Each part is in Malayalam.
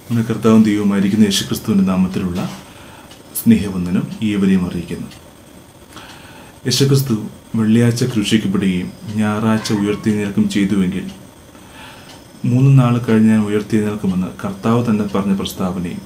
നമ്മുടെ കർത്താവും ദൈവമായിരിക്കുന്ന യേശുക്രിസ്തുവിൻ്റെ നാമത്തിലുള്ള സ്നേഹവന്ദനം ഏവരെയും അറിയിക്കുന്നു യേശുക്രിസ്തു വെള്ളിയാഴ്ച ക്രൂശിക്കപ്പെടുകയും ഞായറാഴ്ച ഉയർത്തെഴുന്നേൽക്കും ചെയ്തുവെങ്കിൽ മൂന്ന് നാൾ കഴിഞ്ഞ് ഞാൻ ഉയർത്തെഴുന്നേൽക്കുമെന്ന് കർത്താവ് തന്നെ പറഞ്ഞ പ്രസ്താവനയും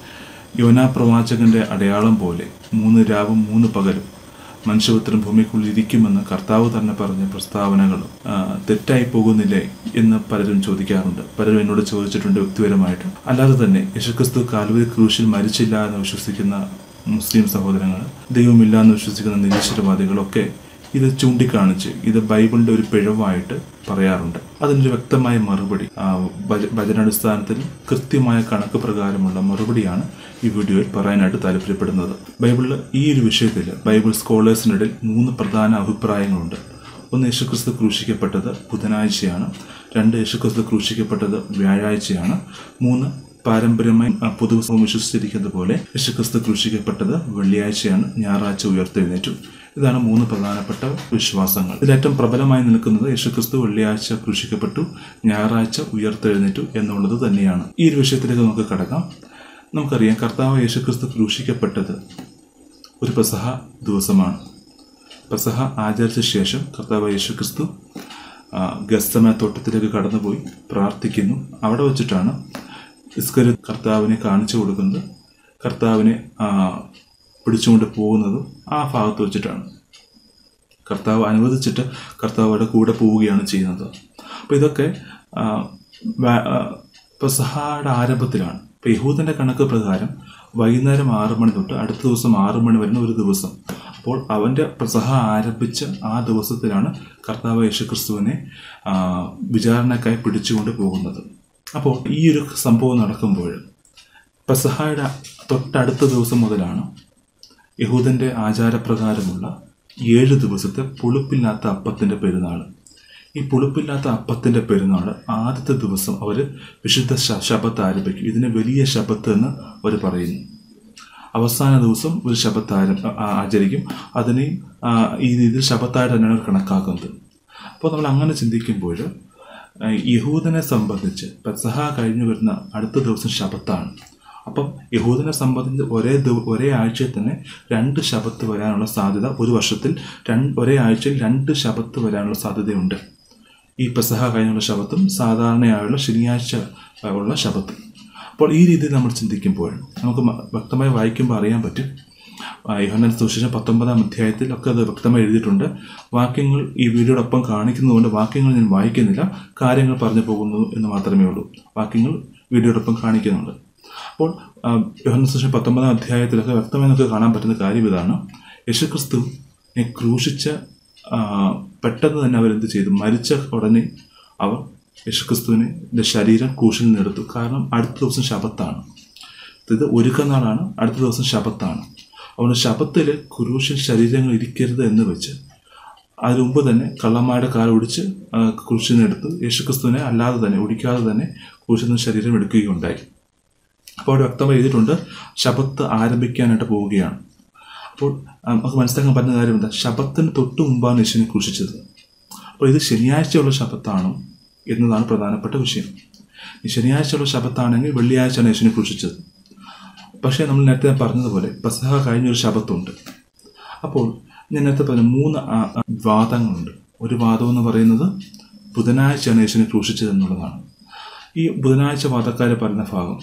യോനാ പ്രവാചകന്റെ അടയാളം പോലെ മൂന്ന് രാവും മൂന്ന് പകലും മനുഷ്യപുത്രൻ ഭൂമിക്കുള്ളിൽ ഇരിക്കുമെന്ന് കർത്താവ് തന്നെ പറഞ്ഞ പ്രസ്താവനകളും ആ, തെറ്റായി പോകുന്നില്ലേ എന്ന് പലരും ചോദിക്കാറുണ്ട് പലരും എന്നോട് ചോദിച്ചിട്ടുണ്ട് വ്യക്തിപരമായിട്ട് അല്ലാതെ തന്നെ യേശുക്രിസ്തു കാൽവരി ക്രൂശിൽ മരിച്ചില്ല എന്ന് വിശ്വസിക്കുന്ന മുസ്ലിം സഹോദരങ്ങൾ ദൈവമില്ല എന്ന് വിശ്വസിക്കുന്ന നിരീശ്വരവാദികളൊക്കെ ഇത് ചൂണ്ടിക്കാണിച്ച് ഇത് ബൈബിളിന്റെ ഒരു പിഴവായിട്ട് പറയാറുണ്ട് അതിനൊരു വ്യക്തമായ മറുപടി ആ, ഭജ- ഭജനാടിസ്ഥാനത്തിൽ കൃത്യമായ കണക്ക് പ്രകാരമുള്ള മറുപടിയാണ് ഈ വീഡിയോയിൽ പറയാനായിട്ട് താല്പര്യപ്പെടുന്നത് ബൈബിളിൽ ഈ ഒരു വിഷയത്തിൽ ബൈബിൾ സ്കോളേഴ്സിനിടയിൽ മൂന്ന് പ്രധാന അഭിപ്രായങ്ങളുണ്ട് ഒന്ന് യേശുക്രിസ്തു ക്രൂശിക്കപ്പെട്ടത് ബുധനാഴ്ചയാണ് രണ്ട് യേശുക്രിസ്തു ക്രൂശിക്കപ്പെട്ടത് വ്യാഴാഴ്ചയാണ് മൂന്ന് പാരമ്പര്യമായി ആ, പൊതുവെ വിശ്വസിച്ചിരിക്കുന്നത് പോലെ യേശുക്രിസ്തു ക്രൂശിക്കപ്പെട്ടത് വെള്ളിയാഴ്ചയാണ് ഞായറാഴ്ച ഉയർത്തെഴുന്നേറ്റു ഇതാണ് മൂന്ന് പ്രധാനപ്പെട്ട വിശ്വാസങ്ങൾ ഇതിലേറ്റവും പ്രബലമായി നിൽക്കുന്നത് യേശുക്രിസ്തു വെള്ളിയാഴ്ച ക്രൂശിക്കപ്പെട്ടു ഞായറാഴ്ച ഉയർത്തെഴുന്നേറ്റു എന്നുള്ളത് തന്നെയാണ് ഈ ഒരു വിഷയത്തിലേക്ക് നമുക്ക് കടക്കാം നമുക്കറിയാം കർത്താവ് യേശുക്രിസ്തു ക്രൂശിക്കപ്പെട്ടത് ഒരു പെസഹ ദിവസമാണ് പെസഹ ആചരിച്ച ശേഷം കർത്താവ് യേശുക്രിസ്തു ആ, ഗസ്തമന തോട്ടത്തിലേക്ക് കടന്നുപോയി പ്രാർത്ഥിക്കുന്നു അവിടെ വെച്ചിട്ടാണ് ഇസ്കരു കർത്താവിനെ കാണിച്ചു കൊടുക്കുന്നത് കർത്താവിനെ ആ, പിടിച്ചുകൊണ്ട് പോകുന്നതും ആ ഭാഗത്ത് വെച്ചിട്ടാണ് കർത്താവ് അനുവദിച്ചിട്ട് കർത്താവ് അവിടെ കൂടെ പോവുകയാണ് ചെയ്യുന്നത് അപ്പോൾ ഇതൊക്കെ ആ, വ- ആ, പെസഹയുടെ ആരംഭത്തിലാണ് ഇപ്പോൾ യഹൂദൻ്റെ കണക്ക് പ്രകാരം വൈകുന്നേരം ആറ് മണി തൊട്ട് അടുത്ത ദിവസം ആറ് മണി വരുന്ന ഒരു ദിവസം അപ്പോൾ അവൻ്റെ പെസഹ ആരംഭിച്ച ആ ദിവസത്തിലാണ് കർത്താവ് യേശുക്രിസ്തുവിനെ ആ, വിചാരണക്കായി പിടിച്ചുകൊണ്ട് പോകുന്നത് അപ്പോൾ ഈ ഒരു സംഭവം നടക്കുമ്പോൾ പെസഹയുടെ തൊട്ടടുത്ത ദിവസം മുതലാണ് യഹൂദന്റെ ആചാരപ്രകാരമുള്ള ഏഴ് ദിവസത്തെ പുളിപ്പില്ലാത്ത അപ്പത്തിന്റെ പെരുന്നാൾ ഈ പുളിപ്പില്ലാത്ത അപ്പത്തിന്റെ പെരുന്നാൾ ആദ്യത്തെ ദിവസം അവർ വിശുദ്ധ ശ- ശബത്ത് ആരംഭിക്കും ഇതിന് വലിയ ശബത്ത് എന്ന് അവർ പറയുന്നു അവസാന ദിവസം ഒരു ശബത്ത് ആരം ആ- ആചരിക്കും അതിനെ ആ, ഈ രീതിയിൽ ശബത്തായിട്ട് തന്നെയാണ് കണക്കാക്കുന്നത് അപ്പോൾ നമ്മൾ അങ്ങനെ ചിന്തിക്കുമ്പോൾ ആ, യഹൂദനെ സംബന്ധിച്ച് പെസഹ കഴിഞ്ഞു വരുന്ന അടുത്ത ദിവസം ശബത്താണ് അപ്പം യഹൂദനെ സംബന്ധിച്ച് ഒരേ ദിവ ഒരേ ആഴ്ചയിൽ തന്നെ രണ്ട് ശബത്ത് വരാനുള്ള സാധ്യത ഒരു വർഷത്തിൽ രണ്ട് ഒരേ ആഴ്ചയിൽ രണ്ട് ശബത്ത് വരാനുള്ള സാധ്യതയുണ്ട് ഈ പെസഹ കഴിഞ്ഞുള്ള ശബത്തും സാധാരണയായുള്ള ശനിയാഴ്ച ഉള്ള ശബത്തും അപ്പോൾ ഈ രീതിയിൽ നമ്മൾ ചിന്തിക്കുമ്പോൾ നമുക്ക് മ- വ്യക്തമായി വായിക്കുമ്പോൾ അറിയാൻ പറ്റും ആ, യോഹന്നാൻ സുവിശേഷം പത്തൊമ്പതാം അധ്യായത്തിൽ ഒക്കെ അത് വ്യക്തമായി എഴുതിയിട്ടുണ്ട് വാക്യങ്ങൾ ഈ വീഡിയോടൊപ്പം കാണിക്കുന്നതുകൊണ്ട് വാക്യങ്ങൾ ഞാൻ വായിക്കുന്നില്ല കാര്യങ്ങൾ പറഞ്ഞു പോകുന്നു എന്ന് മാത്രമേ ഉള്ളൂ വാക്യങ്ങൾ വീഡിയോടൊപ്പം കാണിക്കുന്നുണ്ട് അപ്പോൾ ആ, യോഹന്നാൻ സുവിശേഷം പത്തൊമ്പതാം അധ്യായത്തിലൊക്കെ വ്യക്തമായി നമുക്ക് കാണാൻ പറ്റുന്ന കാര്യം ഇതാണ് യേശുക്രിസ്തുവിനെ ക്രൂശിച്ച ആ, പെട്ടെന്ന് തന്നെ അവരെന്ത് ചെയ്തു മരിച്ച ഉടനെ അവർ യേശുക്രിസ്തുവിനെ ശരീരം ക്രൂശിൽ നിന്നെടുത്തു കാരണം അടുത്ത ദിവസം ശബത്താണ് ഇത് ഒരുക്കനാളാണ് അടുത്ത ദിവസം ശബത്താണ് അതുകൊണ്ട് ശബത്തിൽ ക്രൂശിൽ ശരീരങ്ങൾ ഇരിക്കരുത് എന്ന് വെച്ച് അതിനു മുമ്പ് തന്നെ കള്ളന്മാരുടെ കാൽ ഒടിച്ച് ആ, ക്രൂശിൽ നിന്ന് എടുത്തു യേശുക്രിസ്തുവിനെ അല്ലാതെ തന്നെ ഒടിക്കാതെ തന്നെ ക്രൂശിൽ നിന്ന് ശരീരം എടുക്കുകയുണ്ടായി അപ്പോൾ അവിടെ വ്യക്തമായി എഴുതിയിട്ടുണ്ട് ശബത്ത് ആരംഭിക്കാനായിട്ട് പോവുകയാണ് അപ്പോൾ ആ, നമുക്ക് മനസ്സിലാക്കാൻ പറ്റുന്ന കാര്യം എന്താ ശബത്തിന് തൊട്ട് മുമ്പാണ് യേശുവിനെ ക്രൂശിച്ചത് അപ്പോൾ ഇത് ശനിയാഴ്ചയുള്ള ശബത്താണോ എന്നതാണ് പ്രധാനപ്പെട്ട വിഷയം ഈ ശനിയാഴ്ചയുള്ള ശബത്താണെങ്കിൽ വെള്ളിയാഴ്ചയാണ് യേശുവിനെ ക്രൂശിച്ചത് പക്ഷേ നമ്മൾ നേരത്തെ പറഞ്ഞതുപോലെ പെസഹ കഴിഞ്ഞൊരു ശബത്തുണ്ട് അപ്പോൾ ഞാൻ നേരത്തെ പറഞ്ഞ മൂന്ന് ആ- ആ വാദങ്ങളുണ്ട് ഒരു വാദം എന്ന് പറയുന്നത് ബുധനാഴ്ചയാണ് യേശുവിനെ ക്രൂശിച്ചത് എന്നുള്ളതാണ് ഈ ബുധനാഴ്ച വാദക്കാരെ പറയുന്ന ഭാഗം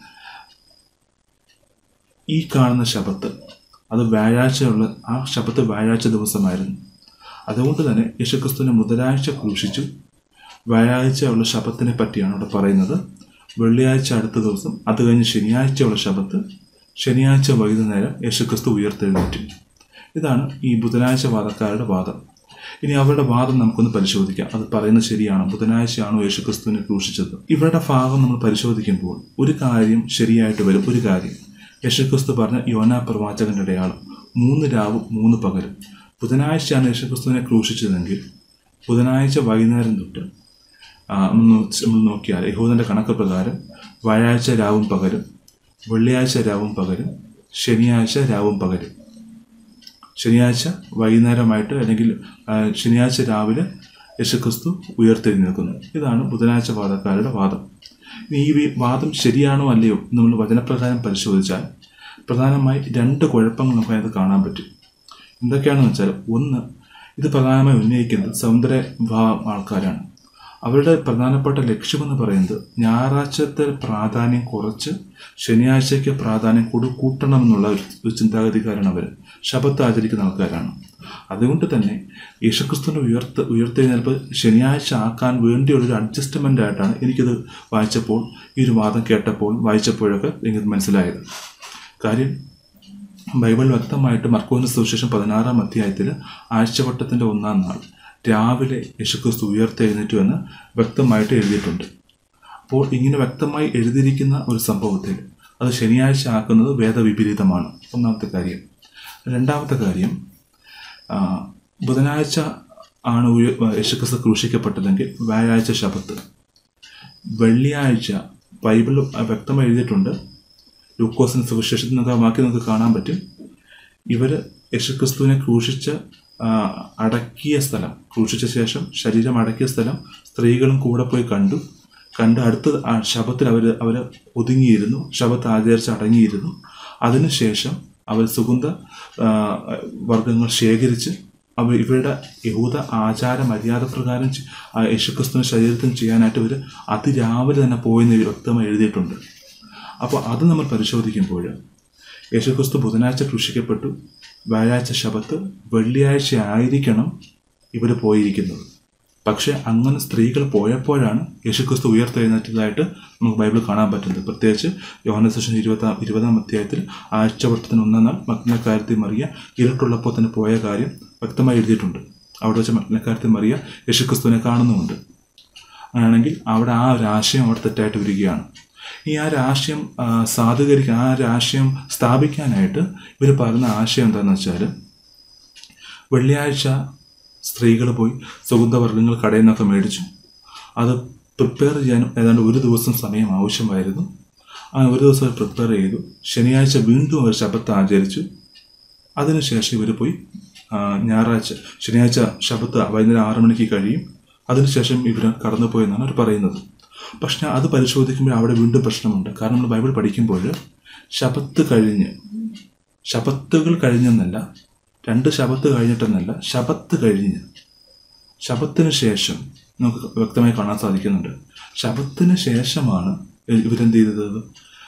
ഈ കാണുന്ന ശബത്ത് അത് വ്യാഴാഴ്ചയുള്ള ആ ശബത്ത് വ്യാഴാഴ്ച ദിവസമായിരുന്നു അതുകൊണ്ട് തന്നെ യേശുക്രിസ്തുവിനെ ബുധനാഴ്ച ക്രൂശിച്ചു വ്യാഴാഴ്ചയുള്ള ശബത്തിനെ പറ്റിയാണ് ഇവിടെ പറയുന്നത് വെള്ളിയാഴ്ച അടുത്ത ദിവസം അത് കഴിഞ്ഞ് ശനിയാഴ്ചയുള്ള ശബത്ത് ശനിയാഴ്ച വൈകുന്നേരം യേശുക്രിസ്തു ഉയർത്തെഴുന്നേറ്റു ഇതാണ് ഈ ബുധനാഴ്ച വാദക്കാരുടെ വാദം ഇനി അവരുടെ വാദം നമുക്കൊന്ന് പരിശോധിക്കാം അത് പറയുന്നത് ശരിയാണോ ബുധനാഴ്ചയാണോ യേശുക്രിസ്തുവിനെ ക്രൂശിച്ചത് ഇവരുടെ ഭാഗം നമ്മൾ പരിശോധിക്കുമ്പോൾ ഒരു കാര്യം ശരിയായിട്ട് വരും ഒരു കാര്യം യേശുക്രിസ്തു പറഞ്ഞ യോനാ പ്രവാചകന്റെ അടയാളം മൂന്ന് രാവും മൂന്ന് പകലും ബുധനാഴ്ചയാണ് യേശുക്രിസ്തുവിനെ ക്രൂശിച്ചതെങ്കിൽ ബുധനാഴ്ച വൈകുന്നേരം തൊട്ട് ആ, നമ്മൾ നോ- നമ്മൾ നോക്കിയാൽ യഹൂദന്റെ കണക്ക് പ്രകാരം വ്യാഴാഴ്ച രാവും പകരും വെള്ളിയാഴ്ച രാവും പകരും ശനിയാഴ്ച രാവും പകരും ശനിയാഴ്ച വൈകുന്നേരമായിട്ട് അല്ലെങ്കിൽ ആ, ശനിയാഴ്ച രാവിലെ യേശുക്രിസ്തു ഉയർത്തെഴുന്നേൽക്കുന്നു ഇതാണ് ബുധനാഴ്ച വാദക്കാരുടെ വാദം ഇനി ഈ വി- വാദം ശരിയാണോ അല്ലയോ എന്ന് നമ്മൾ വചനപ്രകാരം പരിശോധിച്ചാൽ പ്രധാനമായി രണ്ട് കുഴപ്പങ്ങൾ നമുക്ക് അതിനകത്ത് കാണാൻ പറ്റും എന്തൊക്കെയാണെന്ന് വെച്ചാൽ ഒന്ന് ഇത് പ്രധാനമായി ഉന്നയിക്കുന്നത് സൗന്ദര്യ വിഭാഗം ആൾക്കാരാണ് അവരുടെ പ്രധാനപ്പെട്ട ലക്ഷ്യമെന്ന് പറയുന്നത് ഞായറാഴ്ചത്തെ പ്രാധാന്യം കുറച്ച് ശനിയാഴ്ചയ്ക്ക് പ്രാധാന്യം കൂടി കൂട്ടണമെന്നുള്ള ഒരു ഒരു ചിന്താഗതിക്കാരാണ് അവർ ശബത്ത് ആചരിക്കുന്ന ആൾക്കാരാണ് അതുകൊണ്ട് തന്നെ യേശുക്രിസ്തുവിന്റെ ഉയർത്ത് ഉയർത്തെഴുന്നേൽപ്പ് ശനിയാഴ്ച ആക്കാൻ വേണ്ടിയുള്ളൊരു അഡ്ജസ്റ്റ്മെൻ്റ് ആയിട്ടാണ് എനിക്കിത് വായിച്ചപ്പോൾ ഈ ഒരു വാദം കേട്ടപ്പോൾ വായിച്ചപ്പോഴൊക്കെ എനിക്കത് മനസ്സിലായത് കാര്യം ബൈബിൾ വ്യക്തമായിട്ട് മർക്കോസിന്റെ സുവിശേഷം പതിനാറാം അധ്യായത്തിൽ ആഴ്ചവട്ടത്തിന്റെ ഒന്നാം നാൾ രാവിലെ യേശുക്രിസ്തു ഉയർത്തെഴുന്നേറ്റു എന്ന് വ്യക്തമായിട്ട് എഴുതിയിട്ടുണ്ട് അപ്പോൾ ഇങ്ങനെ വ്യക്തമായി എഴുതിയിരിക്കുന്ന ഒരു സംഭവത്തിൽ അത് ശനിയാഴ്ച ആക്കുന്നത് വേദവിപരീതമാണ് ഒന്നാമത്തെ കാര്യം രണ്ടാമത്തെ കാര്യം ആ, ബുധനാഴ്ച ആണ് ഉയ- യേശുക്രിസ്തു ക്രൂശിക്കപ്പെട്ടതെങ്കിൽ വ്യാഴാഴ്ച ശബത്ത് വെള്ളിയാഴ്ച ബൈബിൾ വ്യക്തമായി എഴുതിയിട്ടുണ്ട് ലൂക്കോസിന് സുവിശേഷത്തിൽ നമുക്ക് ആ വാക്യം നമുക്ക് കാണാൻ പറ്റും ഇവർ യേശുക്രിസ്തുവിനെ ക്രൂശിച്ച് ആ, അടക്കിയ സ്ഥലം ക്രൂശിച്ച ശേഷം ശരീരം അടക്കിയ സ്ഥലം സ്ത്രീകളും കൂടെ പോയി കണ്ടു കണ്ട് അടുത്ത ആ ശബത്തിൽ അവർ അവർ ഒതുങ്ങിയിരുന്നു ശബത്ത് ആചരിച്ച് അടങ്ങിയിരുന്നു അതിനുശേഷം അവർ സുഗന്ധ ആ, വർഗങ്ങൾ ശേഖരിച്ച് അവർ ഇവരുടെ യഹൂദ ആചാര മര്യാദ പ്രകാരം ചെ- ആ യേശുക്രിസ്തുവിന്റെ ശരീരത്തിന് ചെയ്യാനായിട്ട് ഇവർ അതിരാവിലെ തന്നെ പോയെന്ന് വ്യക്തമായി എഴുതിയിട്ടുണ്ട് അപ്പോൾ അത് നമ്മൾ പരിശോധിക്കുമ്പോൾ യേശുക്രിസ്തു ബുധനാഴ്ച ക്രൂശിക്കപ്പെട്ടു വ്യാഴാഴ്ച ശബത്ത് വെള്ളിയാഴ്ച ആയിരിക്കണം ഇവർ പോയിരിക്കുന്നത് പക്ഷെ അങ്ങനെ സ്ത്രീകൾ പോയപ്പോഴാണ് യേശുക്രിസ്തു ഉയർത്തെഴുന്നേറ്റതായിട്ട് നമുക്ക് ബൈബിളിൽ കാണാൻ പറ്റുന്നത് പ്രത്യേകിച്ച് യോഹന സെഷൻ ഇരുപതാം ഇരുപതാം അധ്യായത്തിൽ ആഴ്ചവട്ടത്തിന് ഒന്നാം നാൾ മഗ്നക്കാരത്തെ മറിയ ഇരുട്ടുള്ളപ്പോൾ തന്നെ പോയ കാര്യം വ്യക്തമായി എഴുതിയിട്ടുണ്ട് അവിടെ വെച്ച് മഗ്നക്കാരത്തെ മറിയ യേശുക്രിസ്തുവിനെ കാണുന്നുമുണ്ട് അങ്ങനെയാണെങ്കിൽ അവിടെ ആ ഒരു ആശയം അവിടെ തെറ്റായിട്ട് വരികയാണ് ഈ ആ ഒരു ആശയം ആ, സാധൂകരിക്കാൻ ആ ഒരു ആശയം സ്ഥാപിക്കാനായിട്ട് ഇവർ പറയുന്ന ആശയം എന്താണെന്ന് വെച്ചാൽ വെള്ളിയാഴ്ച സ്ത്രീകൾ പോയി സുഗന്ധവർഗ്ഗങ്ങൾ കടയിൽ നിന്നൊക്കെ മേടിച്ചു അത് പ്രിപ്പയർ ചെയ്യാനും ഏതാണ്ട് ഒരു ദിവസം സമയം ആവശ്യമായിരുന്നു ആ ഒരു ദിവസം പ്രിപ്പയർ ചെയ്തു ശനിയാഴ്ച വീണ്ടും അവർ ശബത്ത് ആചരിച്ചു അതിനുശേഷം ഇവർ പോയി ആ, ഞായറാഴ്ച ശനിയാഴ്ച ശബത്ത് വൈകുന്നേരം ആറ് മണിക്ക് കഴിയും അതിനുശേഷം ഇവർ കടന്നുപോയെന്നാണ് അവർ പറയുന്നത് പക്ഷെ അത് പരിശോധിക്കുമ്പോൾ അവിടെ വീണ്ടും പ്രശ്നമുണ്ട് കാരണം നമ്മൾ ബൈബിൾ പഠിക്കുമ്പോൾ ശബത്ത് കഴിഞ്ഞ് ശബത്തുകൾ കഴിഞ്ഞെന്നല്ല രണ്ട് ശബത്ത് കഴിഞ്ഞിട്ടെന്നല്ല ശബത്ത് കഴിഞ്ഞ് ശബത്തിന് ശേഷം നമുക്ക് വ്യക്തമായി കാണാൻ സാധിക്കുന്നുണ്ട് ശബത്തിന് ശേഷമാണ് ഇവരെന്ത് ചെയ്തത്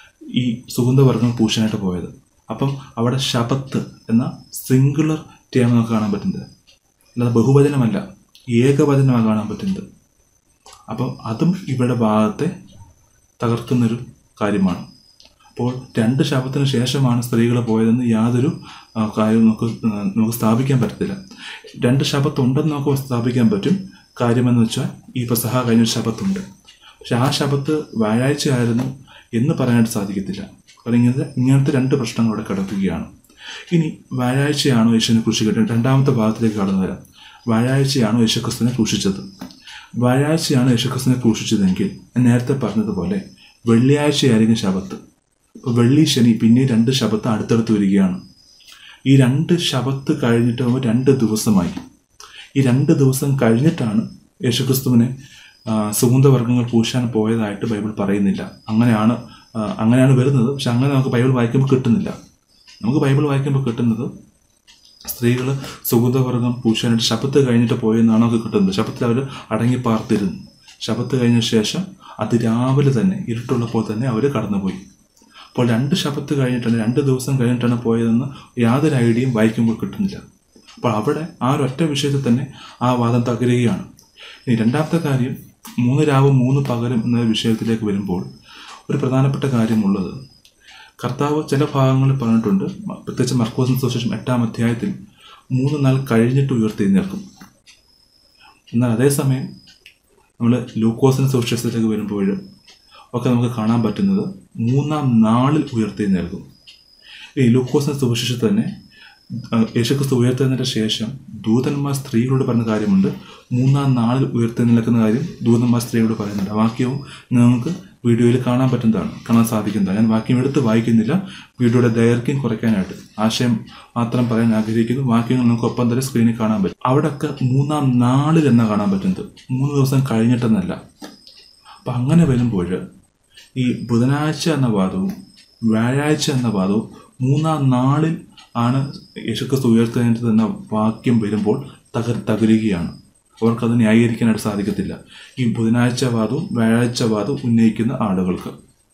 ഈ സുഗന്ധവർഗ്ഗം പൂശാനായിട്ട് പോയത് അപ്പം അവിടെ ശബത്ത് എന്ന സിംഗുലർ ടേം നമുക്ക് കാണാൻ പറ്റുന്നത് അല്ലാതെ ബഹുവചനമല്ല ഏകവചനമാണ് കാണാൻ പറ്റുന്നത് അപ്പം അതും ഇവിടെ ഭാഗത്തെ തകർക്കുന്നൊരു കാര്യമാണ് അപ്പോൾ രണ്ട് ശബത്തിന് ശേഷമാണ് സ്ത്രീകൾ പോയതെന്ന് യാതൊരു ആ, കാര്യവും നമുക്ക് ആ, നമുക്ക് സ്ഥാപിക്കാൻ പറ്റത്തില്ല രണ്ട് ശബത്ത് ഉണ്ടെന്ന് നമുക്ക് സ്ഥാപിക്കാൻ പറ്റും കാര്യമെന്ന് വെച്ചാൽ ഈ പ്രസഹ കഴിഞ്ഞ ഒരു ശബത്തുണ്ട് പക്ഷെ ആ ശബത്ത് വ്യാഴാഴ്ച ആയിരുന്നു എന്ന് പറയാനായിട്ട് സാധിക്കത്തില്ല കാരണം ഇങ്ങനത്തെ ഇങ്ങനത്തെ രണ്ട് പ്രശ്നങ്ങൾ ഇവിടെ കിടക്കുകയാണ് ഇനി വ്യാഴാഴ്ചയാണോ യേശുവിനെ ക്രൂശിക്കട്ടെ രണ്ടാമത്തെ ഭാഗത്തിലേക്ക് കടന്നു വരാം വ്യാഴാഴ്ചയാണോ യേശുക്രിസ്തുവിനെ ക്രൂശിച്ചത് വ്യാഴാഴ്ചയാണ് യേശുക്രിസ്തുവിനെ ക്രൂശിച്ചതെങ്കിൽ ഞാൻ നേരത്തെ പറഞ്ഞതുപോലെ വെള്ളിയാഴ്ചയായിരിക്കും ശബത്ത് അപ്പോൾ വെള്ളി ശനി പിന്നെ രണ്ട് ശബത്ത് അടുത്തടുത്ത് വരികയാണ് ഈ രണ്ട് ശബത്ത് കഴിഞ്ഞിട്ട് ആകുമ്പോൾ രണ്ട് ദിവസമായി ഈ രണ്ട് ദിവസം കഴിഞ്ഞിട്ടാണ് യേശുക്രിസ്തുവിനെ ആ, സുഗന്ധവർഗ്ഗങ്ങൾ പൂശാൻ പോയതായിട്ട് ബൈബിൾ പറയുന്നില്ല അങ്ങനെയാണ് ആ, അങ്ങനെയാണ് വരുന്നത് പക്ഷെ അങ്ങനെ നമുക്ക് ബൈബിൾ വായിക്കുമ്പോൾ കിട്ടുന്നില്ല നമുക്ക് ബൈബിൾ വായിക്കുമ്പോൾ കിട്ടുന്നത് സ്ത്രീകൾ സുഗന്ധവർഗം പൂശാനായിട്ട് ശബത്ത് കഴിഞ്ഞിട്ട് പോയെന്നാണ് നമുക്ക് കിട്ടുന്നത് ശബത്തിൽ അവർ അടങ്ങി പാർത്തിരുന്നു ശബത്ത് കഴിഞ്ഞ ശേഷം അത് രാവിലെ തന്നെ ഇരുട്ടുള്ളപ്പോൾ തന്നെ അവർ കടന്നുപോയി അപ്പോൾ രണ്ട് ശബത്ത് കഴിഞ്ഞിട്ടാണ് രണ്ട് ദിവസം കഴിഞ്ഞിട്ടാണ് പോയതെന്ന് യാതൊരു ഐഡിയയും വായിക്കുമ്പോൾ കിട്ടുന്നില്ല അപ്പോൾ അവിടെ ആ ഒരൊറ്റ വിഷയത്തിൽ തന്നെ ആ വാദം തകരുകയാണ് ഇനി രണ്ടാമത്തെ കാര്യം മൂന്ന് രാവും മൂന്ന് പകലും എന്ന വിഷയത്തിലേക്ക് വരുമ്പോൾ ഒരു പ്രധാനപ്പെട്ട കാര്യമുള്ളത് കർത്താവ് ചില ഭാഗങ്ങളിൽ പറഞ്ഞിട്ടുണ്ട് മ- പ്രത്യേകിച്ച് മർക്കോസിന് സുവിശേഷം എട്ടാം അധ്യായത്തിൽ മൂന്ന് നാൾ കഴിഞ്ഞിട്ട് ഉയർത്തെഴുന്നേൽക്കും എന്നാൽ അതേസമയം നമ്മൾ ലൂക്കോസിന് സുവിശേഷത്തിലേക്ക് വരുമ്പോൾ ഒക്കെ നമുക്ക് കാണാൻ പറ്റുന്നത് മൂന്നാം നാളിൽ ഉയർത്തെഴുന്നേൽക്കും ഈ ലൂക്കോസിന് സുവിശേഷത്തിൽ തന്നെ ആ, യേശുക്രിസ്തു ഉയർത്തെഴുന്നേറ്റ ശേഷം ദൂതന്മാർ സ്ത്രീകളോട് പറഞ്ഞ കാര്യമുണ്ട് മൂന്നാം നാളിൽ ഉയർത്തെഴുന്നേൽക്കുന്ന കാര്യം ദൂതന്മാർ സ്ത്രീകളോട് പറയുന്നുണ്ട് ആ വാക്യവും നിങ്ങൾക്ക് വീഡിയോയിൽ കാണാൻ പറ്റുന്നതാണ് കാണാൻ സാധിക്കുന്നതാണ് ഞാൻ വാക്യം എടുത്ത് വായിക്കുന്നില്ല വീഡിയോയുടെ ദൈർഘ്യം കുറയ്ക്കാനായിട്ട് ആശയം മാത്രം പറയാൻ ആഗ്രഹിക്കുന്നു വാക്യങ്ങൾ നമുക്ക് ഒപ്പം തന്നെ സ്ക്രീനിൽ കാണാൻ പറ്റും അവിടെയൊക്കെ മൂന്നാം നാളിൽ എന്നാ കാണാൻ പറ്റുന്നത് മൂന്ന് ദിവസം കഴിഞ്ഞിട്ടെന്നല്ല അപ്പം അങ്ങനെ വരുമ്പോൾ ഈ ബുധനാഴ്ച എന്ന വാദവും വ്യാഴാഴ്ച എന്ന വാദവും മൂന്നാം നാളിൽ ആണ് യേശുക്രിസ്തു ഉയർത്തെഴുന്നേറ്റത് എന്ന വാക്യം വരുമ്പോൾ തകർ തകരുകയാണ് അവർക്കത് ന്യായീകരിക്കാനായിട്ട് സാധിക്കത്തില്ല ഈ ബുധനാഴ്ച വാദവും വ്യാഴാഴ്ച വാദവും ഉന്നയിക്കുന്ന ആളുകൾക്ക്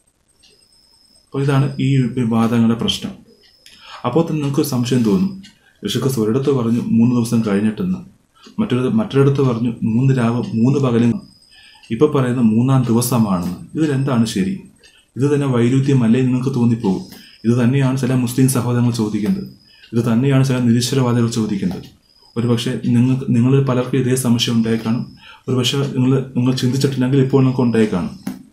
അപ്പോൾ ഇതാണ് ഈ വാദങ്ങളുടെ പ്രശ്നം അപ്പോൾ തന്നെ നിങ്ങൾക്ക് ഒരു സംശയം തോന്നും യേശുക്രിസ്തു ഒരിടത്ത് പറഞ്ഞു മൂന്ന് ദിവസം കഴിഞ്ഞിട്ടെന്ന് മറ്റൊരു മറ്റൊരിടത്ത് പറഞ്ഞു മൂന്ന് രാവ് മൂന്ന് പകലും ഇപ്പൊ പറയുന്ന മൂന്നാം ദിവസമാണെന്ന് ഇതിലെന്താണ് ശരി ഇത് തന്നെ വൈരുദ്ധ്യമല്ലേ എന്ന് നിങ്ങൾക്ക് തോന്നിപ്പോകും ഇത് തന്നെയാണ് ചില മുസ്ലിം സഹോദരങ്ങൾ ചോദിക്കുന്നത് ഇത് തന്നെയാണ് ചില നിരീശ്വരവാദികൾ ചോദിക്കുന്നത് ഒരുപക്ഷെ നിങ്ങൾക്ക് നിങ്ങളിൽ പലർക്കും ഇതേ സംശയം ഉണ്ടായി കാണും ഒരുപക്ഷെ നിങ്ങൾ നിങ്ങൾ ചിന്തിച്ചിട്ടില്ലെങ്കിൽ ഇപ്പോൾ നിങ്ങൾക്ക് ഉണ്ടായി കാണും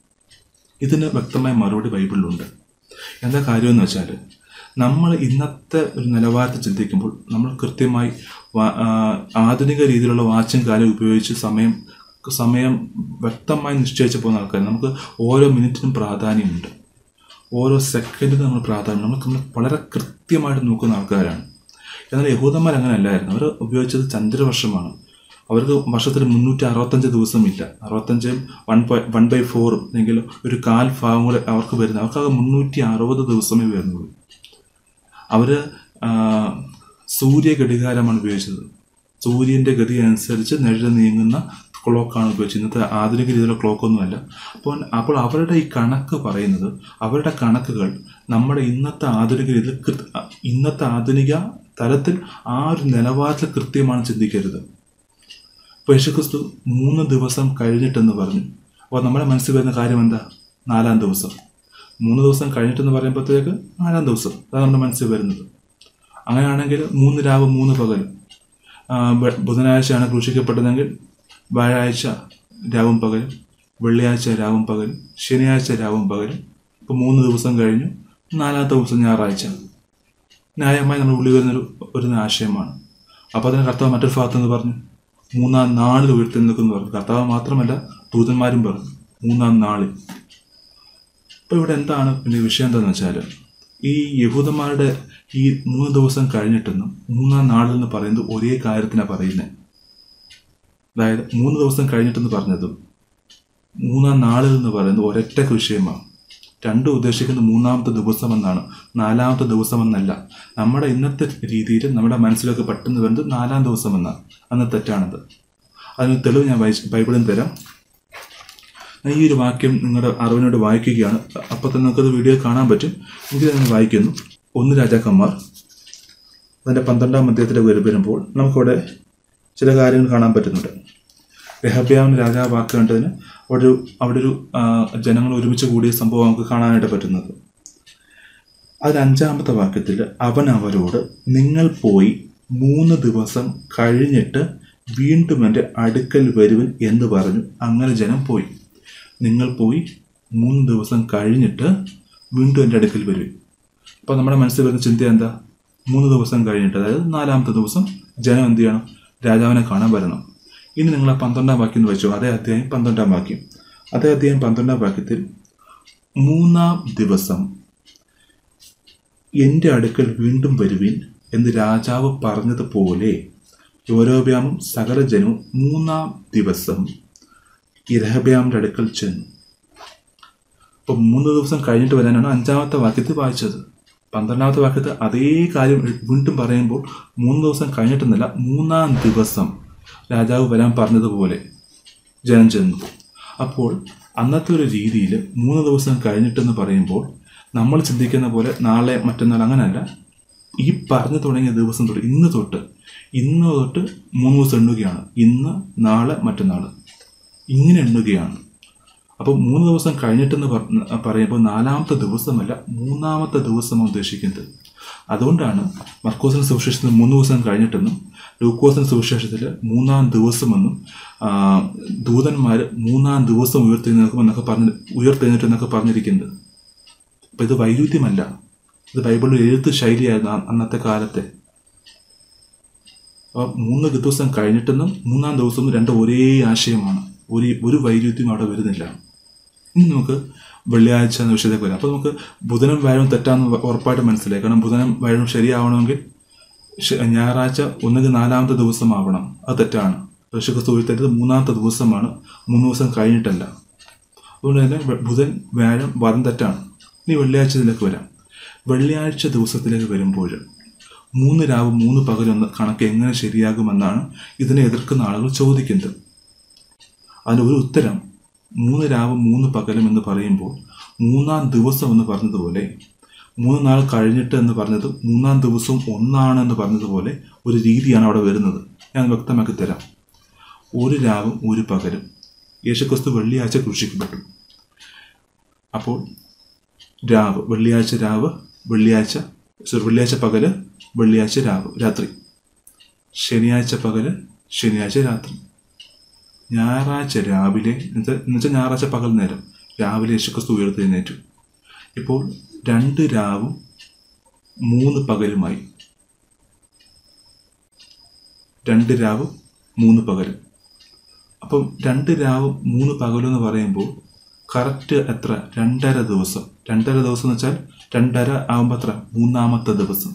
ഇതിന് വ്യക്തമായ മറുപടി ബൈബിളിലുണ്ട് എന്താ കാര്യമെന്ന് വെച്ചാൽ നമ്മൾ ഇന്നത്തെ ഒരു നിലവാരത്തിൽ ചിന്തിക്കുമ്പോൾ നമ്മൾ കൃത്യമായി വാ- ആ, ആധുനിക രീതിയിലുള്ള വാച്ചും കാലം ഉപയോഗിച്ച് സമയം സമയം വ്യക്തമായി നിശ്ചയിച്ച് പോകുന്ന ആൾക്കാർ നമുക്ക് ഓരോ മിനിറ്റിനും പ്രാധാന്യമുണ്ട് ഓരോ സെക്കൻഡിനും നമ്മൾ പ്രാധാന്യം നമ്മൾ നമ്മൾ വളരെ കൃത്യമായിട്ട് നോക്കുന്ന ആൾക്കാരാണ് എന്നാൽ യഹൂദന്മാർ അങ്ങനെ അല്ലായിരുന്നു അവർ ഉപയോഗിച്ചത് ചന്ദ്രവർഷമാണ് അവർക്ക് വർഷത്തിൽ മുന്നൂറ്റി അറുപത്തഞ്ച് ദിവസമില്ല അറുപത്തഞ്ച് വൺ ബൈ വൺ ബൈ ഫോറും അല്ലെങ്കിൽ ഒരു കാൽ ഭാഗം കൂടെ അവർക്ക് വരുന്നത് അവർക്കത് മുന്നൂറ്റി അറുപത് ദിവസമേ വരുന്നുള്ളൂ അവര് ആ, സൂര്യ ഘടികാരമാണ് ഉപയോഗിച്ചത് സൂര്യന്റെ ഗതി അനുസരിച്ച് നിഴൽ നീങ്ങുന്ന ക്ലോക്കാണ് ഉപയോഗിച്ചത് ഇന്നത്തെ ആധുനിക രീതിയിലുള്ള ക്ലോക്കൊന്നുമല്ല അപ്പോൾ അപ്പോൾ അവരുടെ ഈ കണക്ക് പറയുന്നത് അവരുടെ കണക്കുകൾ നമ്മുടെ ഇന്നത്തെ ആധുനിക രീതിയിൽ കൃ- ഇന്നത്തെ ആധുനിക തലത്തിൽ ആ ഒരു നിലവാരത്തിൽ കൃത്യമാണ് ചിന്തിക്കരുത് ഇപ്പോൾ യേശുക്രിസ്തു മൂന്ന് ദിവസം കഴിഞ്ഞിട്ടെന്ന് പറഞ്ഞു അപ്പോൾ നമ്മുടെ മനസ്സിൽ വരുന്ന കാര്യം എന്താ നാലാം ദിവസം മൂന്ന് ദിവസം കഴിഞ്ഞിട്ടെന്ന് പറയുമ്പോഴത്തേക്ക് നാലാം ദിവസം അതാണ് നമ്മുടെ മനസ്സിൽ വരുന്നത് അങ്ങനെയാണെങ്കിൽ മൂന്ന് രാവ് മൂന്ന് പകലും ആ, ബ- ബുധനാഴ്ചയാണ് ക്രൂശിക്കപ്പെട്ടതെങ്കിൽ വ്യാഴാഴ്ച രാവും പകലും വെള്ളിയാഴ്ച രാവും പകലും ശനിയാഴ്ച രാവും പകലും ഇപ്പോൾ മൂന്ന് ദിവസം കഴിഞ്ഞു നാലാമത്തെ ദിവസം ഞായറാഴ്ച ന്യായമായി നമ്മൾ ഉള്ളി വരുന്നൊരു ഒരു ആശയമാണ് അപ്പോൾ അതിന് കർത്താവ് മറ്റൊരു ഭാഗത്ത് നിന്ന് പറഞ്ഞു മൂന്നാം നാളിൽ ഉയർത്തെഴുന്നേൽക്കുന്നു പറഞ്ഞു കർത്താവ് മാത്രമല്ല ദൂതന്മാരും പറഞ്ഞു മൂന്നാം നാളിൽ അപ്പോൾ ഇവിടെ എന്താണ് പിന്നെ വിഷയം എന്താണെന്ന് വെച്ചാൽ ഈ യഹൂദന്മാരുടെ ഈ മൂന്ന് ദിവസം കഴിഞ്ഞിട്ടെന്നും മൂന്നാം നാളിൽ എന്ന് പറയുന്നത് ഒരേ കാര്യത്തിനാണ് പറയുന്നത് അതായത് മൂന്ന് ദിവസം കഴിഞ്ഞിട്ടെന്ന് പറഞ്ഞതും മൂന്നാം നാളിൽ എന്ന് പറയുന്നത് ഒരൊറ്റ വിഷയമാണ് രണ്ടും ഉദ്ദേശിക്കുന്നത് മൂന്നാമത്തെ ദിവസം എന്നാണ് നാലാമത്തെ ദിവസം എന്നല്ല നമ്മുടെ ഇന്നത്തെ രീതിയിൽ നമ്മുടെ മനസ്സിലൊക്കെ പെട്ടെന്ന് വരുന്നത് നാലാം ദിവസം എന്നാണ് അന്ന് തെറ്റാണത് അതിന് തെളിവ് ഞാൻ വായിച്ച് ബൈബിളിൽ നിന്ന് തരാം ഞാൻ ഈ ഒരു വാക്യം നിങ്ങളുടെ അറിവിനോട് വായിക്കുകയാണ് അപ്പോൾ തന്നെ നമുക്കത് വീഡിയോ കാണാൻ പറ്റും എനിക്ക് തന്നെ വായിക്കുന്നു ഒന്ന് രാജാക്കന്മാർ അതിൻ്റെ പന്ത്രണ്ടാം അധ്യായത്തിലേക്ക് വരും വരുമ്പോൾ നമുക്കവിടെ ചില കാര്യങ്ങൾ കാണാൻ പറ്റുന്നുണ്ട് രഹബ്യാവിന് രാജാവാക്കേണ്ടതിന് അവിടെ ഒരു അവിടെ ഒരു ആ, ജനങ്ങൾ ഒരുമിച്ച് കൂടിയ സംഭവം നമുക്ക് കാണാനായിട്ട് പറ്റുന്നത് അതിൽ അഞ്ചാമത്തെ വാക്യത്തിൽ അവൻ അവരോട് നിങ്ങൾ പോയി മൂന്ന് ദിവസം കഴിഞ്ഞിട്ട് വീണ്ടും എൻ്റെ അടുക്കൽ വരുവൻ എന്ന് പറഞ്ഞു അങ്ങനെ ജനം പോയി നിങ്ങൾ പോയി മൂന്ന് ദിവസം കഴിഞ്ഞിട്ട് വീണ്ടും എൻ്റെ അടുക്കൽ വരുവൻ അപ്പോൾ നമ്മുടെ മനസ്സിൽ വരുന്ന ചിന്ത എന്താ മൂന്ന് ദിവസം കഴിഞ്ഞിട്ട് അതായത് നാലാമത്തെ ദിവസം ജനം എന്ത് ചെയ്യണം രാജാവിനെ കാണാൻ വരണം ഇനി നിങ്ങൾ ആ പന്ത്രണ്ടാം വാക്യം എന്ന് വെച്ചു അതേ അധ്യായം പന്ത്രണ്ടാം വാക്യം അതേ അധ്യായം പന്ത്രണ്ടാം വാക്യത്തിൽ മൂന്നാം ദിവസം എൻ്റെ അടുക്കൽ വീണ്ടും വരുവിൻ എന്ന് രാജാവ് പറഞ്ഞതുപോലെ യോരോബ്യാമും സകല ജനവും മൂന്നാം ദിവസം ഇരഹബ്യാമിൻ്റെ അടുക്കൽ ചെന്നു അപ്പം മൂന്ന് ദിവസം കഴിഞ്ഞിട്ട് വരാനാണ് അഞ്ചാമത്തെ വാക്യത്തിൽ വായിച്ചത് പന്ത്രണ്ടാമത്തെ വാക്യത്തിൽ അതേ കാര്യം വീണ്ടും പറയുമ്പോൾ മൂന്ന് ദിവസം കഴിഞ്ഞിട്ടെന്നല്ല മൂന്നാം ദിവസം രാജാവ് വരാൻ പറഞ്ഞതുപോലെ ജനം ചെന്നു അപ്പോൾ അന്നത്തെ ഒരു രീതിയിൽ മൂന്ന് ദിവസം കഴിഞ്ഞിട്ടെന്ന് പറയുമ്പോൾ നമ്മൾ ചിന്തിക്കുന്ന പോലെ നാളെ മറ്റന്നാൾ അങ്ങനെയല്ല ഈ പറഞ്ഞു തുടങ്ങിയ ദിവസം തൊട്ട് ഇന്ന് തൊട്ട് ഇന്ന് തൊട്ട് മൂന്ന് ദിവസം എണ്ണുകയാണ് ഇന്ന് നാളെ മറ്റന്നാൾ ഇങ്ങനെ എണ്ണുകയാണ് അപ്പോൾ മൂന്ന് ദിവസം കഴിഞ്ഞിട്ടെന്ന് പറഞ്ഞ- പറയുമ്പോൾ നാലാമത്തെ ദിവസമല്ല മൂന്നാമത്തെ ദിവസമാണ് ഉദ്ദേശിക്കുന്നത് അതുകൊണ്ടാണ് മർക്കോസിന് സുവിശേഷത്തിൽ മൂന്ന് ദിവസം കഴിഞ്ഞിട്ടെന്നും ലൂക്കോസിന് സുവിശേഷത്തിൽ മൂന്നാം ദിവസമെന്നും ആ, ദൂതന്മാർ മൂന്നാം ദിവസം ഉയർത്തെഴുന്നേൽക്കും എന്നൊക്കെ പറഞ്ഞ് ഉയർത്തെഴുന്നേറ്റ് എന്നൊക്കെ പറഞ്ഞിരിക്കുന്നത് അപ്പം ഇത് വൈരുദ്ധ്യമല്ല ഇത് ബൈബിളിൽ എഴുത്ത് ശൈലിയായിരുന്നു അ- അന്നത്തെ കാലത്തെ അപ്പോൾ മൂന്ന് ദിവസം കഴിഞ്ഞിട്ടെന്നും മൂന്നാം ദിവസവും രണ്ട് ഒരേ ആശയമാണ് ഒരു ഒരു വൈരുദ്ധ്യം അവിടെ വരുന്നില്ല ഇനി നമുക്ക് വെള്ളിയാഴ്ച എന്ന വിഷയത്തേക്ക് വരാം അപ്പോൾ നമുക്ക് ബുധനും വ്യാഴവും തെറ്റാന്ന് ഉറ- ഉറപ്പായിട്ട് മനസ്സിലായി കാരണം ബുധനും വ്യാഴവും ശരിയാവണമെങ്കിൽ ശ- ഞായറാഴ്ച ഒന്നുകിൽ നാലാമത്തെ ദിവസമാവണം അത് തെറ്റാണ് ഋഷിക്രിസ്തു ഉയർത്തേണ്ടത് മൂന്നാമത്തെ ദിവസമാണ് മൂന്ന് ദിവസം കഴിഞ്ഞിട്ടല്ല അതുകൊണ്ട് തന്നെ വെ- ബുധൻ വ്യാഴം വാദം തെറ്റാണ് ഇനി വെള്ളിയാഴ്ച ഇതിലേക്ക് വരാം വെള്ളിയാഴ്ച ദിവസത്തിലേക്ക് വരുമ്പോൾ മൂന്ന് രാവ് മൂന്ന് പകലൊന്ന് കണക്ക് എങ്ങനെ ശരിയാകുമെന്നാണ് ഇതിനെ എതിർക്കുന്ന ആളുകൾ ചോദിക്കുന്നത് അതിന് ഒരു ഉത്തരം മൂന്ന് രാവും മൂന്ന് പകലും എന്ന് പറയുമ്പോൾ മൂന്നാം ദിവസം എന്ന് പറഞ്ഞതുപോലെ മൂന്ന് നാൾ കഴിഞ്ഞിട്ട് എന്ന് പറഞ്ഞത് മൂന്നാം ദിവസവും ഒന്നാണ് എന്ന് പറഞ്ഞതുപോലെ ഒരു രീതിയാണ് അവിടെ വരുന്നത് ഞാൻ വ്യക്തമാക്കി തരാം ഒരു രാവും ഒരു പകലും യേശുക്രിസ്തു വെള്ളിയാഴ്ച ക്രൂശിക്കപ്പെട്ടു അപ്പോൾ രാവ് വെള്ളിയാഴ്ച രാവ് വെള്ളിയാഴ്ച സോറി വെള്ളിയാഴ്ച പകല് വെള്ളിയാഴ്ച രാവ് രാത്രി ശനിയാഴ്ച പകല് ശനിയാഴ്ച രാത്രി ഞായറാഴ്ച രാവിലെ എന്നുവെച്ചാൽ എന്നുവെച്ചാൽ ഞായറാഴ്ച പകൽ നേരം രാവിലെ യേശുക്രിസ്തു ഉയർത്തെഴുന്നേറ്റു ഇപ്പോൾ രണ്ട് രാവും മൂന്ന് പകലുമായി രണ്ട് രാവും മൂന്ന് പകലും അപ്പം രണ്ട് രാവും മൂന്ന് പകലും എന്ന് പറയുമ്പോൾ കറക്റ്റ് എത്ര രണ്ടര ദിവസം രണ്ടര ദിവസം എന്ന് വെച്ചാൽ രണ്ടര ആകുമ്പോൾ എത്ര മൂന്നാമത്തെ ദിവസം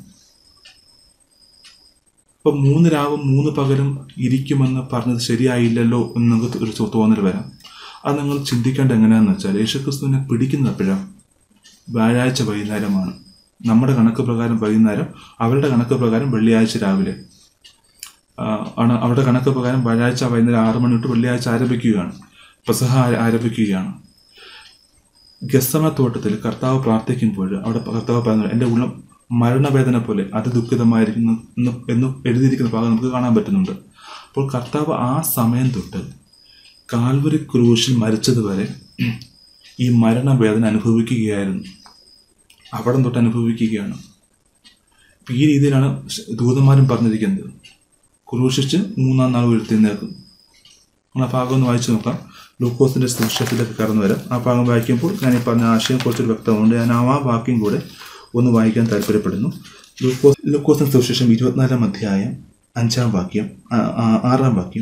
ഇപ്പം മൂന്ന് രാവും മൂന്ന് പകലും ഇരിക്കുമെന്ന് പറഞ്ഞത് ശരിയായില്ലല്ലോ എന്ന് നിങ്ങൾക്ക് ഒരു ചോ- തോന്നൽ വരാം അത് നിങ്ങൾ ചിന്തിക്കേണ്ട എങ്ങനെയാണെന്ന് വെച്ചാൽ യേശുക്രിസ്തുവിനെ പിടിക്കുന്നത് എപ്പോഴാണ് വ്യാഴാഴ്ച വൈകുന്നേരമാണ് നമ്മുടെ കണക്ക് പ്രകാരം വൈകുന്നേരം അവരുടെ കണക്ക് പ്രകാരം വെള്ളിയാഴ്ച രാവിലെ ആ, ആണ് അവരുടെ കണക്ക് പ്രകാരം വ്യാഴാഴ്ച വൈകുന്നേരം ആറ് മണി തൊട്ട് വെള്ളിയാഴ്ച ആരംഭിക്കുകയാണ് പ്രസഹ ആ- ആരംഭിക്കുകയാണ് ഗസമത്തോട്ടത്തിൽ കർത്താവ് പ്രാർത്ഥിക്കുമ്പോൾ അവിടെ കർത്താവ് പറയുന്നത് എൻ്റെ ഉള്ളം മരണവേദന പോലെ അതിദുഃഖിതമായിരിക്കുന്നു എന്ന് എന്ന് എഴുതിയിരിക്കുന്ന ഭാഗം നമുക്ക് കാണാൻ പറ്റുന്നുണ്ട് അപ്പോൾ കർത്താവ് ആ സമയം തൊട്ട് കാൽവരി ക്രൂശിൽ മരിച്ചതുവരെ ഈ മരണവേദന അനുഭവിക്കുകയായിരുന്നു അവിടം തൊട്ട് അനുഭവിക്കുകയാണ് ഇപ്പം ഈ രീതിയിലാണ് ദൂതന്മാരും പറഞ്ഞിരിക്കുന്നത് ക്രൂശിച്ച് മൂന്നാം നാൾ ഉയർത്തിനേക്കും നമ്മൾ ആ ഭാഗം ഒന്ന് വായിച്ചു നോക്കാം ലൂക്കോസിന്റെ സുവിശേഷത്തിലേക്ക് കടന്നു വരാം ആ ഭാഗം വായിക്കുമ്പോൾ ഞാൻ ഈ പറഞ്ഞ ആശയം കുറച്ചൊരു വ്യക്തമുണ്ട് ഞാൻ ആ വാക്യം കൂടെ ഒന്ന് വായിക്കാൻ താല്പര്യപ്പെടുന്നു ലൂക്കോസ് ലൂക്കോസിന്റെ സുവിശേഷം ഇരുപത്തിനാലാം അധ്യായം അഞ്ചാം വാക്യം ആ, ആ, ആറാം വാക്യം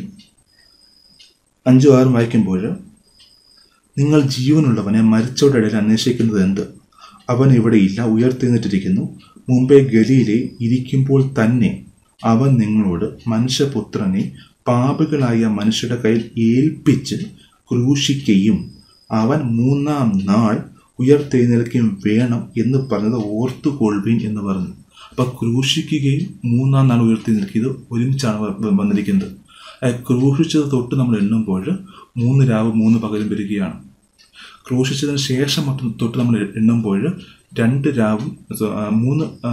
അഞ്ചും ആറും വായിക്കുമ്പോൾ നിങ്ങൾ ജീവനുള്ളവനെ മരിച്ചവരുടെ ഇടയിൽ അന്വേഷിക്കുന്നത് എന്ത് അവൻ ഇവിടെ ഇല്ല ഉയർത്തെഴുന്നിട്ടിരിക്കുന്നു മുമ്പേ ഗലിയിലെ ഇരിക്കുമ്പോൾ തന്നെ അവൻ നിങ്ങളോട് മനുഷ്യപുത്രനെ പാപികളായ മനുഷ്യരുടെ കയ്യിൽ ഏൽപ്പിച്ച് ക്രൂശിക്കുകയും അവൻ മൂന്നാം നാൾ ഉയർത്തെഴുന്നേൽക്കുകയും വേണം എന്ന് പറഞ്ഞത് ഓർത്തുകൊള്ളുവീൻ എന്ന് പറഞ്ഞു അപ്പൊ ക്രൂശിക്കുകയും മൂന്നാം നാൾ ഉയർത്തെഴുന്നേൽക്കുക ഒരുമിച്ചാണ് വ- വന്നിരിക്കുന്നത് ആ ക്രൂശിച്ചത് തൊട്ട് നമ്മൾ എണ്ണുമ്പോൾ മൂന്ന് രാവ് മൂന്ന് പകലും വരികയാണ് ക്രൂശിച്ചതിന് ശേഷം മറ്റും തൊട്ട് നമ്മൾ എണ്ണുമ്പോൾ രണ്ട് രാവും സോ, ആ, മൂന്ന് ആ,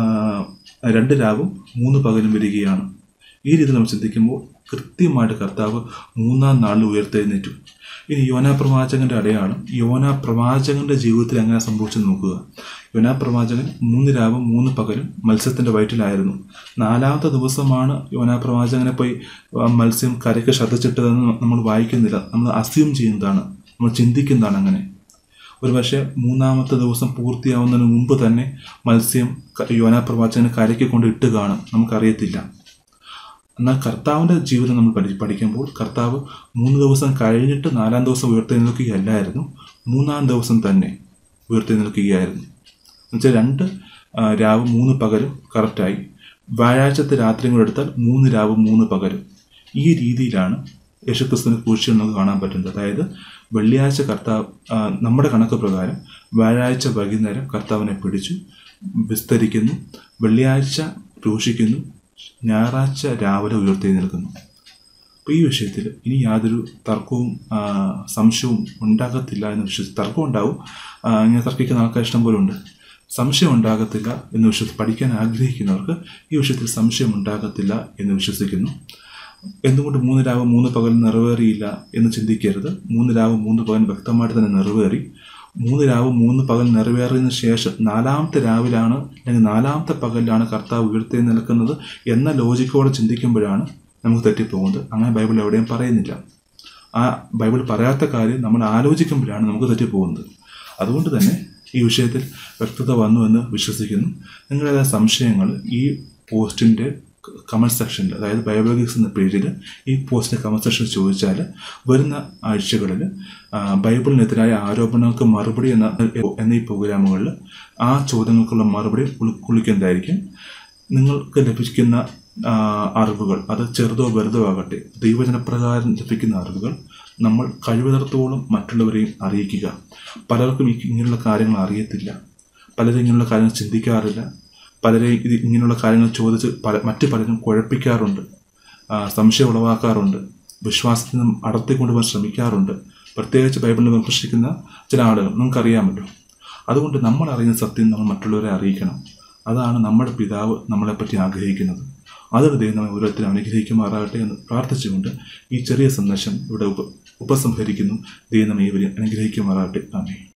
രണ്ട് രാവും മൂന്ന് പകലും വരികയാണ് ഈ രീതിയിൽ നമ്മൾ ചിന്തിക്കുമ്പോൾ കൃത്യമായിട്ട് കർത്താവ് മൂന്നാം നാളിൽ ഉയർത്തെഴുന്നേറ്റു ഇനി യോനാ പ്രവാചകന്റെ അടയാളം യോനാ പ്രവാചകന്റെ ജീവിതത്തിൽ എങ്ങനെ സംഭവിച്ചെന്ന് നോക്കുക യോനാ പ്രവാചകൻ മൂന്ന് രാവും മൂന്ന് പകലും മത്സ്യത്തിന്റെ വയറ്റിലായിരുന്നു നാലാമത്തെ ദിവസമാണ് യോനാ പ്രവാചകനെ പോയി ആ, മത്സ്യം കരയ്ക്ക് ശ്രദ്ധിച്ചിട്ടതെന്ന് നമ്മൾ വായിക്കുന്നില്ല നമ്മൾ അസ്യൂം ചെയ്യുന്നതാണ് നമ്മൾ ചിന്തിക്കുന്നതാണ് അങ്ങനെ ഒരുപക്ഷെ മൂന്നാമത്തെ ദിവസം പൂർത്തിയാവുന്നതിന് മുമ്പ് തന്നെ മത്സ്യം ക- യോനാ പ്രവാചകനെ കരയ്ക്ക് കൊണ്ട് ഇട്ട് കാണും നമുക്കറിയത്തില്ല എന്നാൽ കർത്താവിൻ്റെ ജീവിതം നമ്മൾ പഠി പഠിക്കുമ്പോൾ കർത്താവ് മൂന്ന് ദിവസം കഴിഞ്ഞിട്ട് നാലാം ദിവസം ഉയർത്തെഴുന്നേൽക്കുകയല്ലായിരുന്നു മൂന്നാം ദിവസം തന്നെ ഉയർത്തെഴുന്നേൽക്കുകയായിരുന്നു എന്നുവെച്ചാൽ രണ്ട് ആ, രാവും മൂന്ന് പകലും കറക്റ്റായി വ്യാഴാഴ്ചത്തെ രാത്രിയും കൂടെ എടുത്താൽ മൂന്ന് രാവും മൂന്ന് പകലും ഈ രീതിയിലാണ് യേശുക്രിസ്തുവിനെ കുറിച്ച് നമുക്ക് കാണാൻ പറ്റുന്നത് അതായത് വെള്ളിയാഴ്ച കർത്താവ് ആ, നമ്മുടെ കണക്ക് പ്രകാരം വ്യാഴാഴ്ച വൈകുന്നേരം കർത്താവിനെ പിടിച്ചു വിസ്തരിക്കുന്നു വെള്ളിയാഴ്ച ക്രൂശിക്കുന്നു ഞായറാഴ്ച രാവിലെ ഉയർത്തെഴുന്നേൽക്കുന്നു അപ്പോൾ ഈ വിഷയത്തിൽ ഇനി യാതൊരു തർക്കവും ആ, സംശയവും ഉണ്ടാകത്തില്ല എന്ന് വിശ്വസിച്ച് തർക്കം ഉണ്ടാവും ആ, ഇങ്ങനെ തർക്കിക്കുന്ന ആൾക്കാർ ഇഷ്ടം പോലെ ഉണ്ട് സംശയം ഉണ്ടാകത്തില്ല എന്ന് വിശ്വസിച്ച് പഠിക്കാൻ ആഗ്രഹിക്കുന്നവർക്ക് ഈ വിഷയത്തിൽ സംശയം ഉണ്ടാകത്തില്ല എന്ന് വിശ്വസിക്കുന്നു എന്തുകൊണ്ട് മൂന്ന് രാവ് മൂന്ന് പകൽ നിറവേറിയില്ല എന്ന് ചിന്തിക്കരുത് മൂന്ന് രാവ് മൂന്ന് പകൽ വ്യക്തമായിട്ട് തന്നെ നിറവേറി മൂന്ന് രാവ് മൂന്ന് പകൽ നിറവേറിയതിനു ശേഷം നാലാമത്തെ രാവിലാണ് അല്ലെങ്കിൽ നാലാമത്തെ പകലിലാണ് കർത്താവ് ഉയർത്തി നിൽക്കുന്നത് എന്ന ലോജിക്കോടെ ചിന്തിക്കുമ്പോഴാണ് നമുക്ക് തെറ്റിപ്പോകുന്നത് അങ്ങനെ ബൈബിൾ എവിടെയും പറയുന്നില്ല ആ ബൈബിൾ പറയാത്ത കാര്യം നമ്മൾ ആലോചിക്കുമ്പോഴാണ് നമുക്ക് തെറ്റിപ്പോകുന്നത് അതുകൊണ്ട് തന്നെ ഈ വിഷയത്തിൽ വ്യക്തത വന്നു എന്ന് വിശ്വസിക്കുന്നു നിങ്ങളുടെ സംശയങ്ങൾ ഈ പോസ്റ്റിൻ്റെ കമൻറ്റ് സെക്ഷനിൽ അതായത് ബയോളജിക്സ് എന്ന പേജിൽ ഈ പോസ്റ്റിൻ്റെ കമൻറ്റ് സെക്ഷനിൽ ചോദിച്ചാൽ വരുന്ന ആഴ്ചകളിൽ ആ, ബൈബിളിനെതിരായ ആരോപണങ്ങൾക്ക് മറുപടി എന്ന എന്നീ പ്രോഗ്രാമുകളിൽ ആ ചോദ്യങ്ങൾക്കുള്ള മറുപടി ഉൾക്കൊള്ളിക്കുന്നതായിരിക്കും നിങ്ങൾക്ക് ലഭിക്കുന്ന ആ, അറിവുകൾ അത് ചെറുതോ വലുതോ ആകട്ടെ ദൈവജനപ്രകാരം ലഭിക്കുന്ന അറിവുകൾ നമ്മൾ കഴിവുന്നിടത്തോളം മറ്റുള്ളവരെയും അറിയിക്കുക പലർക്കും ഈ ഇങ്ങനെയുള്ള കാര്യങ്ങൾ അറിയത്തില്ല പലരും ഇങ്ങനെയുള്ള കാര്യങ്ങൾ ചിന്തിക്കാറില്ല പലരെയും ഇത് ഇങ്ങനെയുള്ള കാര്യങ്ങൾ ചോദിച്ച് പല മറ്റു പലരും കുഴപ്പിക്കാറുണ്ട് ആ, സംശയം ഉളവാക്കാറുണ്ട് വിശ്വാസത്തിൽ നിന്നും അടർത്തിക്കൊണ്ടുപോകാൻ ശ്രമിക്കാറുണ്ട് പ്രത്യേകിച്ച് ബൈബിളിൽ വിമർശിക്കുന്ന ചില ആളുകൾ നിങ്ങൾക്കറിയാമല്ലോ അതുകൊണ്ട് നമ്മൾ അറിയുന്ന സത്യം നമ്മൾ മറ്റുള്ളവരെ അറിയിക്കണം അതാണ് നമ്മുടെ പിതാവ് നമ്മളെപ്പറ്റി ആഗ്രഹിക്കുന്നത് അതൊരു ദൈവം നമ്മെ ഓരോരുത്തരും അനുഗ്രഹിക്കുമാറാകട്ടെ എന്ന് പ്രാർത്ഥിച്ചുകൊണ്ട് ഈ ചെറിയ സന്ദേശം ഇവിടെ ഉപ ഉപസംഹരിക്കുന്നു ദൈവം നമ്മെ ഇവരെ അനുഗ്രഹിക്കുമാറാകട്ടെ ആമേ